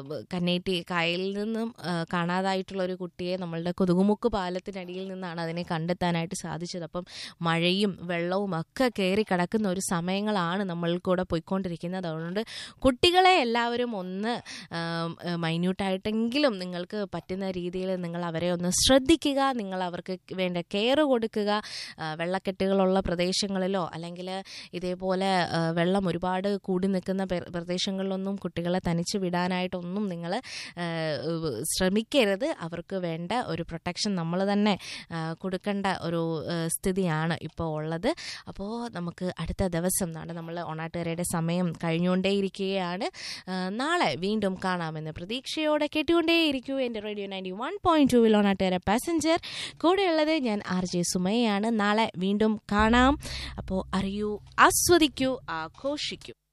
കന്നേറ്റി കായലിൽ നിന്നും ആ, കാണാതായിട്ടുള്ള ഒരു കുട്ടിയെ നമ്മളുടെ കൊതുകുമുക്ക് പാലത്തിനടിയിൽ നിന്നാണ് അതിനെ കണ്ടെത്താനായിട്ട് സാധിച്ചത് അപ്പം മഴയും വെള്ളവും ഒക്കെ കയറി കിടക്കുന്ന ഒരു സമയങ്ങളാണ് നമ്മൾ കൂടെ പോയിക്കൊണ്ടിരിക്കുന്നത് അതുകൊണ്ട് കുട്ടികളെ എല്ലാവരും ഒന്ന് മൈന്യൂട്ടായിട്ടെങ്കിലും നിങ്ങൾക്ക് പറ്റുന്ന രീതിയിൽ നിങ്ങൾ അവരെ ഒന്ന് ശ്രദ്ധിക്കുക നിങ്ങൾ അവർക്ക് വേണ്ട കെയർ കൊടുക്കുക ആ, വെള്ളക്കെട്ടുകളുള്ള പ്രദേശങ്ങളിലോ അല്ലെങ്കിൽ ഇതേപോലെ ആ, വെള്ളം ഒരുപാട് കൂടി നിൽക്കുന്ന പ്ര- പ്രദേശങ്ങളിലൊന്നും കുട്ടികളെ തനിച്ച് വിടാനായിട്ടൊന്നും നിങ്ങൾ ശ്രമിക്കരുത് അവർക്ക് വേണ്ട ഒരു പ്രൊട്ടക്ഷൻ നമ്മൾ തന്നെ ആ, കൊടുക്കേണ്ട ഒരു ആ, സ്ഥിതിയാണ് ഇപ്പോൾ ഉള്ളത് അപ്പോൾ നമുക്ക് അടുത്ത ദിവസം നാളെ നമ്മൾ ഓണാട്ടുകരയുടെ സമയം കഴിഞ്ഞുകൊണ്ടേയിരിക്കുകയാണ് ആ, നാളെ വീണ്ടും കാണാമെന്ന് പ്രതീക്ഷയോടെ കേട്ടുകൊണ്ടേയിരിക്കൂ എൻ്റെ റേഡിയോ നയൻറ്റി വൺ പോയിന്റ് ടൂവിൽ ഓണാട്ടുകര പാസഞ്ചർ കൂടെയുള്ളത് ഞാൻ ആർ ജെ സുമയാണ് നാളെ വീണ്ടും കാണാം അപ്പോൾ അറിയൂ ആസ്വദിക്കൂ ആഘോഷിക്കൂ